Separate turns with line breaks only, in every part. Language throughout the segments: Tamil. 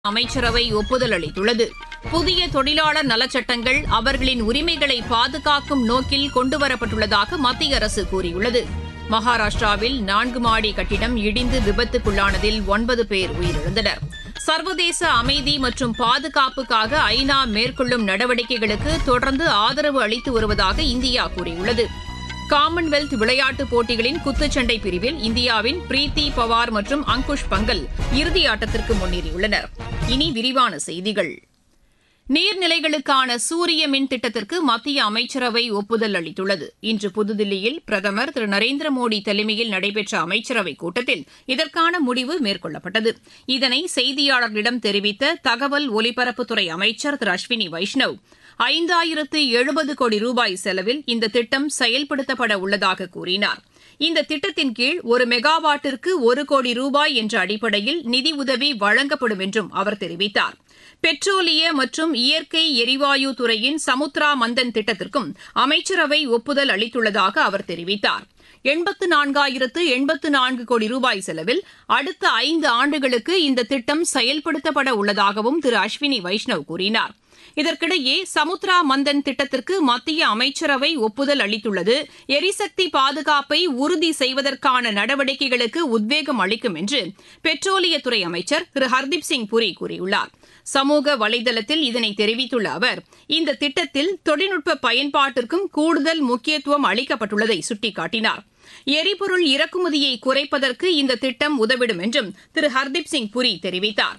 அமைச்சரவை ஒப்புதல் அளித்துள்ளது புதிய தொழிலாளர் நலச்சட்டங்கள் அவர்களின் உரிமைகளை பாதுகாக்கும் நோக்கில் கொண்டுவரப்பட்டுள்ளதாக மத்திய அரசு கூறியுள்ளது மகாராஷ்டிராவில் நான்கு மாடி கட்டிடம் இடிந்து விபத்துக்குள்ளானதில் ஒன்பது பேர் உயிரிழந்தனர் சர்வதேச அமைதி மற்றும் பாதுகாப்புக்காக ஐநா மேற்கொள்ளும் நடவடிக்கைகளுக்கு தொடர்ந்து ஆதரவு அளித்து வருவதாக இந்தியா கூறியுள்ளது காமன்வெல்த் விளையாட்டுப் போட்டிகளின் குத்துச்சண்டை பிரிவில் இந்தியாவின் பிரீத்தி பவார் மற்றும் அங்குஷ் பங்கல் இறுதி ஆட்டத்திற்கு முன்னேறியுள்ளனர் இனி விரிவான செய்திகள் நீர்நிலைகளுக்கான சூரிய மின் திட்டத்திற்கு மத்திய அமைச்சரவை ஒப்புதல் அளித்துள்ளது இன்று புதுதில்லியில் பிரதமர் திரு நரேந்திர மோடி தலைமையில் நடைபெற்ற அமைச்சரவைக் கூட்டத்தில் இதற்கான முடிவு மேற்கொள்ளப்பட்டது இதனை செய்தியாளர்களிடம் தெரிவித்த தகவல் ஒலிபரப்புத்துறை அமைச்சர் திரு அஸ்வினி வைஷ்ணவ் ஐந்தாயிரத்து எழுபது கோடி ரூபாய் செலவில் இந்த திட்டம் செயல்படுத்தப்பட உள்ளதாக கூறினார் இந்த திட்டத்தின் கீழ் ஒரு மெகாவாட்டிற்கு ஒரு கோடி ரூபாய் என்ற அடிப்படையில் நிதி உதவி வழங்கப்படும் என்றும் அவர் தெரிவித்தார் பெட்ரோலிய மற்றும் இயற்கை எரிவாயு துறையின் சமுத்ரா மந்தன் திட்டத்திற்கும் அமைச்சரவை ஒப்புதல் அளித்துள்ளதாக அவர் தெரிவித்தார் எண்பத்து நான்காயிரத்து எண்பத்து நான்கு கோடி ரூபாய் செலவில் அடுத்த ஐந்து ஆண்டுகளுக்கு இந்த திட்டம் செயல்படுத்தப்பட உள்ளதாகவும் திரு அஸ்வினி வைஷ்ணவ் கூறினார் இதற்கிடையே சமுத்ரா மந்தன் திட்டத்திற்கு மத்திய அமைச்சரவை ஒப்புதல் அளித்துள்ளது எரிசக்தி பாதுகாப்பை உறுதி செய்வதற்கான நடவடிக்கைகளுக்கு உத்வேகம் அளிக்கும் என்று பெட்ரோலியத்துறை அமைச்சர் திரு ஹர்தீப் சிங் புரி கூறியுள்ளார் சமூக வலைதளத்தில் இதனை தெரிவித்துள்ள அவர் இந்த திட்டத்தில் தொழில்நுட்ப பயன்பாட்டிற்கும் கூடுதல் முக்கியத்துவம் அளிக்கப்பட்டுள்ளதை சுட்டிக்காட்டினார் எரிபொருள் இறக்குமதியை குறைப்பதற்கு இந்த திட்டம் உதவிடும் என்றும் திரு ஹர்தீப் சிங் புரி தெரிவித்தார்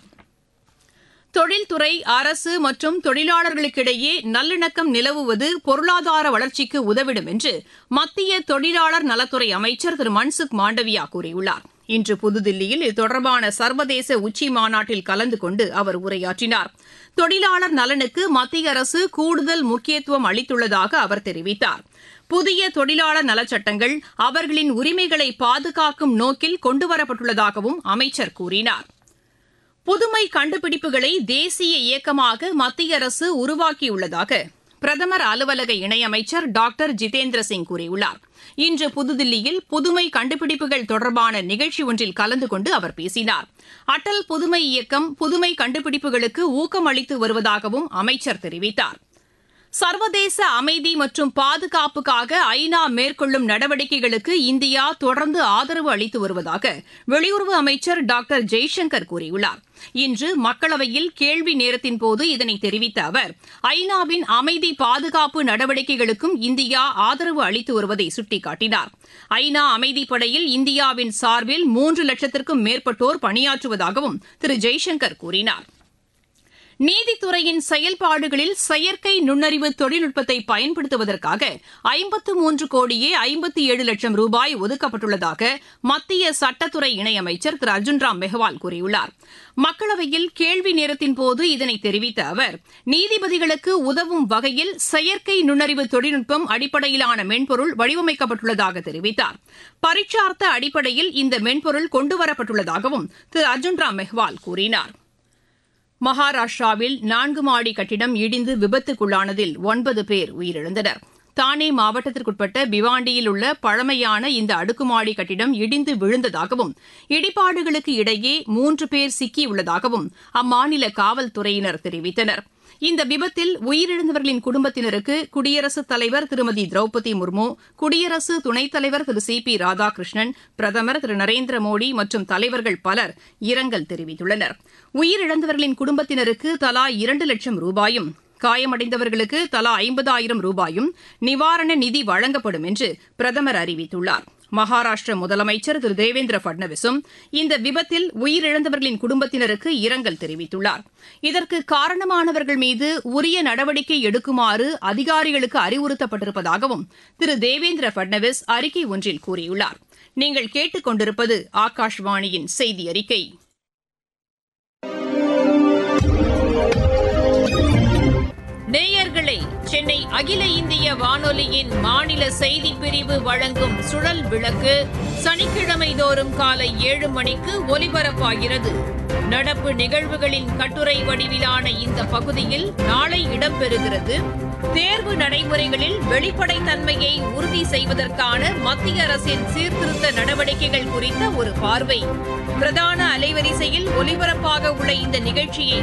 தொழில்துறை அரசு மற்றும் தொழிலாளர்களுக்கிடையே நல்லிணக்கம் நிலவுவது பொருளாதார வளர்ச்சிக்கு உதவிடும் என்று மத்திய தொழிலாளர் நலத்துறை அமைச்சர் திரு மன்சுக் மாண்டவியா கூறியுள்ளார் இன்று புதுதில்லியில் இது தொடர்பான சர்வதேச உச்சி மாநாட்டில் கலந்து கொண்டு அவர் உரையாற்றினார் தொழிலாளர் நலனுக்கு மத்திய அரசு கூடுதல் முக்கியத்துவம் அளித்துள்ளதாக அவர் தெரிவித்தார் புதிய தொழிலாளர் நலச்சட்டங்கள் அவர்களின் உரிமைகளை பாதுகாக்கும் நோக்கில் கொண்டுவரப்பட்டுள்ளதாகவும் அமைச்சர் கூறினார் புதுமை கண்டுபிடிப்புகளை தேசிய இயக்கமாக மத்திய அரசு உருவாக்கியுள்ளதாக பிரதமர் அலுவலக இணையமைச்சர் டாக்டர் ஜிதேந்திர சிங் கூறியுள்ளார் இன்று புதுதில்லியில் புதுமை கண்டுபிடிப்புகள் தொடர்பான நிகழ்ச்சி ஒன்றில் கலந்து கொண்டு அவர் பேசினார் அடல் புதுமை இயக்கம் புதுமை கண்டுபிடிப்புகளுக்கு ஊக்கம் அளித்து வருவதாகவும் அமைச்சர் தெரிவித்தார் சர்வதேச அமைதி மற்றும் பாதுகாப்புக்காக ஐநா மேற்கொள்ளும் நடவடிக்கைகளுக்கு இந்தியா தொடர்ந்து ஆதரவு அளித்து வருவதாக வெளியுறவு அமைச்சர் டாக்டர் ஜெய்சங்கர் கூறியுள்ளார் இன்று மக்களவையில் கேள்வி நேரத்தின்போது இதனை தெரிவித்த அவர் ஐநாவின் அமைதி பாதுகாப்பு நடவடிக்கைகளுக்கும் இந்தியா ஆதரவு அளித்து வருவதை சுட்டிக்காட்டினார் ஐநா அமைதிப்படையில் இந்தியாவின் சார்பில் மூன்று லட்சத்திற்கும் மேற்பட்டோர் பணியாற்றுவதாகவும் திரு ஜெய்சங்கர் கூறினார் நீதித்துறையின் செயல்பாடுகளில் செயற்கை நுண்ணறிவு தொழில்நுட்பத்தை பயன்படுத்துவதற்காக ஐம்பத்து மூன்று கோடியே ஐம்பத்தி ஏழு லட்சம் ரூபாய் ஒதுக்கப்பட்டுள்ளதாக மத்திய சட்டத்துறை இணையமைச்சர் திரு அர்ஜுன் ராம் மெஹ்வால் கூறியுள்ளார் மக்களவையில் கேள்வி நேரத்தின் போது இதனை தெரிவித்த அவர் நீதிபதிகளுக்கு உதவும் வகையில் செயற்கை நுண்ணறிவு தொழில்நுட்பம் அடிப்படையிலான மென்பொருள் வடிவமைக்கப்பட்டுள்ளதாக தெரிவித்தார் பரீட்சார்த்த அடிப்படையில் இந்த மென்பொருள் கொண்டுவரப்பட்டுள்ளதாகவும் திரு அர்ஜுன் ராம் மெஹ்வால் கூறினார் மகாராஷ்டிராவில் நான்கு மாடி கட்டிடம் இடிந்து விபத்துக்குள்ளானதில் ஒன்பது பேர் உயிரிழந்தனர் தானே மாவட்டத்திற்குட்பட்ட பிவாண்டியில் உள்ள பழமையான இந்த அடுக்குமாடி கட்டிடம் இடிந்து விழுந்ததாகவும் இடிபாடுகளுக்கு இடையே மூன்று பேர் சிக்கியுள்ளதாகவும் அம்மாநில காவல்துறையினர் தெரிவித்தனர் இந்த விபத்தில் உயிரிழந்தவர்களின் குடும்பத்தினருக்கு குடியரசுத் தலைவர் திருமதி திரௌபதி முர்மு குடியரசு துணைத் தலைவர் திரு சி பி ராதாகிருஷ்ணன் பிரதமர் திரு நரேந்திர மோடி மற்றும் தலைவர்கள் பலர் இரங்கல் தெரிவித்துள்ளனர் உயிரிழந்தவர்களின் குடும்பத்தினருக்கு தலா இரண்டு லட்சம் ரூபாயும் காயமடைந்தவர்களுக்கு தலா ஐம்பதாயிரம் ரூபாயும் நிவாரண நிதி வழங்கப்படும் என்று பிரதமர் அறிவித்துள்ளார் மகாராஷ்டிர முதலமைச்சர் திரு தேவேந்திர பட்னவிஸும் இந்த விபத்தில் உயிரிழந்தவர்களின் குடும்பத்தினருக்கு இரங்கல் தெரிவித்துள்ளார் இதற்கு காரணமானவர்கள் மீது உரிய நடவடிக்கை எடுக்குமாறு அதிகாரிகளுக்கு அறிவுறுத்தப்பட்டிருப்பதாகவும் திரு தேவேந்திர பட்னவிஸ் அறிக்கை ஒன்றில் கூறியுள்ளார் நீங்கள் கேட்டுக் கொண்டிருப்பது ஆகாஷ்வாணியின் செய்தி அறிக்கை நேயர்களே சென்னை அகில இந்திய வானொலியின் மாநில செய்திப் பிரிவு வழங்கும் சுழல் விளக்கு சனிக்கிழமை தோறும் காலை ஏழு மணிக்கு ஒலிபரப்பாகிறது நடப்பு நிகழ்வுகளின் கட்டுரை வடிவிலான இந்த பகுதியில் நாளை இடம்பெறுகிறது தேர்வு நடைமுறைகளில் வெளிப்படைத்தன்மையை உறுதி செய்வதற்கான மத்திய அரசின் சீர்திருத்த நடவடிக்கைகள் குறித்த ஒரு பார்வை பிரதான அலைவரிசையில் ஒலிபரப்பாக உள்ள இந்த நிகழ்ச்சியை